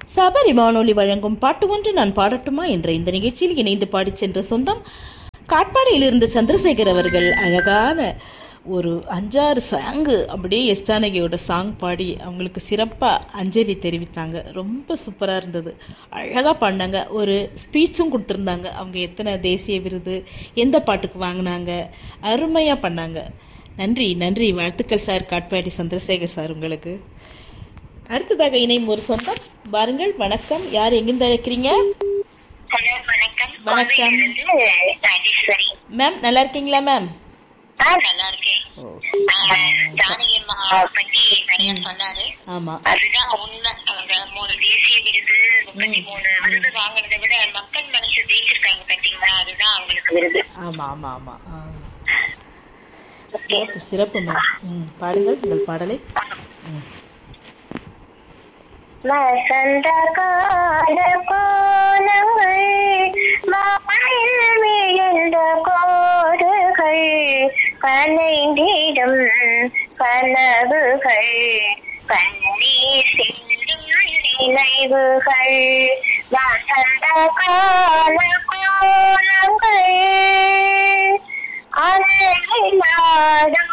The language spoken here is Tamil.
சபரி வானொலி வழங்கும் பாட்டு ஒன்று நான் பாடட்டுமா என்ற இந்த நிகழ்ச்சியில் இணைந்து பாடிச் சென்ற சொந்தம் காட்பாடியிலிருந்து சந்திரசேகர் அவர்கள் அழகான ஒரு அஞ்சாறு சாங்கு அப்படியே எஸ் ஜானகியோட சாங் பாடி அவங்களுக்கு சிறப்பாக அஞ்சலி தெரிவித்தாங்க ரொம்ப சூப்பராக இருந்தது அழகாக பாடினாங்க ஒரு ஸ்பீச்சும் கொடுத்துருந்தாங்க அவங்க எத்தனை தேசிய விருது எந்த பாட்டுக்கு வாங்கினாங்க அருமையாக பண்ணாங்க நன்றி நன்றி வாழ்த்துக்கள் சார் காட்பாடி சந்திரசேகர் சார் உங்களுக்கு அடுத்ததாக இணையும் ஒரு சொந்தம் பாருங்கள் வணக்கம் யார் எங்கிருந்து அழைக்கிறீங்க ஹலோ வணக்கம் வணக்கம். கோவையிலிருந்து ராஜேஸ்வரி மேம் நல்லா இருக்கீங்களா மேம் ஆ நல்லா இருக்கேன் ஆ, ஜானகி அம்மா பத்தி நிறைய சொன்னாரு ஆமாம் அதுதான் உண்மை அவங்க மூணு தேசிய விருது முப்பத்தி மூணு விருது வாங்குறதை விட மக்கள் மனசு ஜெயிச்சிருக்காங்க பாத்தீங்களா அதுதான் அவங்களுக்கு விருது ஆமாம் ஆமாம் ஆமாம் ஆ. சிறப்பு சிறப்பு மேம் ம் பாடுங்கள் உங்கள் பாடலை ம் வசந்த கால கோலங்கள் வானில் விழுந்த கோடுகள் கலைந்திடும் கனவுகள் கண்ணீர் சிந்தும் நினைவுகள் வசந்த கால கோலங்கள் அலையிலாடும்